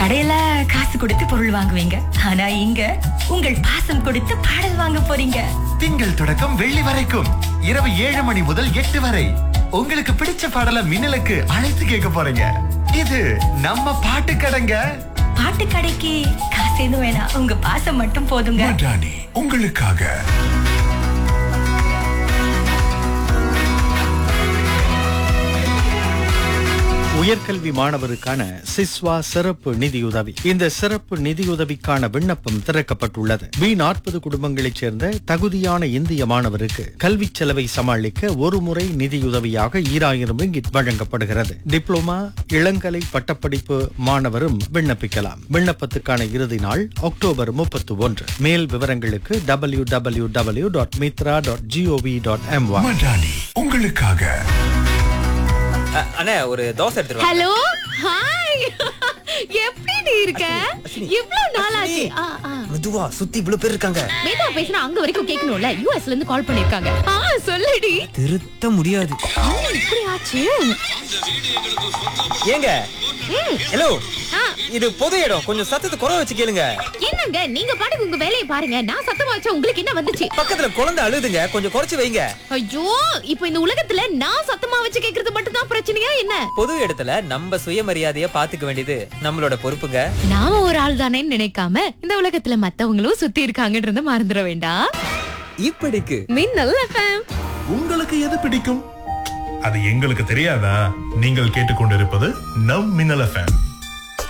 கடையில காசு கொடுத்து பொருள் வாங்குவீங்க ஆனா இங்க உங்கள் பாசம் கொடுத்து பாடல் வாங்க போறீங்க திங்கள் தொடக்கம் வெள்ளி வரைக்கும் இரவு ஏழு மணி முதல் எட்டு வரை உங்களுக்கு பிடிச்ச பாடல மின்னலுக்கு அழைத்து கேட்க போறீங்க இது நம்ம பாட்டு கடைங்க பாட்டு கடைக்கு காசு எதுவும் வேணாம் உங்க பாசம் மட்டும் போதுங்க மடானி உங்களுக்காக உயர்கல்வி மாணவருக்கான சிஸ்வா சிறப்பு நிதியுதவி இந்த சிறப்பு நிதியுதவிக்கான விண்ணப்பம் திறக்கப்பட்டுள்ளது பி நாற்பது குடும்பங்களைச் சேர்ந்த தகுதியான இந்திய மாணவருக்கு கல்வி செலவை சமாளிக்க ஒரு முறை நிதியுதவியாக ஈராயிரம் ரிங்கிட் வழங்கப்படுகிறது டிப்ளோமா இளங்கலை பட்டப்படிப்பு மாணவரும் விண்ணப்பிக்கலாம் விண்ணப்பத்துக்கான இறுதி நாள் அக்டோபர் முப்பத்தி ஒன்று மேல் விவரங்களுக்கு W W W dot Mitra dot G O V dot M Y மடானி உங்களுக்காக அ- அண்ணே ஒரு தோசை எடுத்துருவா ஹலோ ஹாய் எப்படி நீ இருக்க இவ்ளோ நாளாச்சு ஆ, ஆ. மெதுவா சுத்தி இவ்வளவு பேர் இருக்காங்க வேதா பேசினா அங்க வரைக்கும் கேட்கணும்ல யூஎஸ்ல இருந்து கால் பண்ணிருக்காங்க ஆ சொல்லுடி திருத்த முடியாது என்ன இப்படி ஆச்சு ஏங்க ஹலோ ஆ, இது பொது இடம் கொஞ்சம் சத்தத்தை குறை வச்சு கேளுங்க என்னங்க நீங்க பாட்டுக்கு உங்க வேலையை பாருங்க நான் சத்தமா வச்சா உங்களுக்கு என்ன வந்துச்சு பக்கத்துல குழந்தை அழுதுங்க கொஞ்சம் குறைச்சு வைங்க ஐயோ இப்போ இந்த உலகத்துல நான் சத்தமா வச்சு கேக்குறது மட்டும் தான் பிரச்சனையா என்ன பொது இடத்துல நம்ம சுயமரியாதைய பாத்துக்க வேண்டியது நம்மளோட பொறுப்புங்க நாம ஒரு ஆள் தானேன்னு நினைக்காம இந்த உலகத்துல மத்தவங்களும் சுத்தி இருக்காங்கன்றத மறந்துட வேண்டாம் இப்படிக்கு மின்னல் எஃப்எம் உங்களுக்கு எது பிடிக்கும் அது எங்களுக்கு தெரியாதா நீங்கள் கேட்டுக்கொண்டிருப்பது நம் மின்னல் எஃப்எம்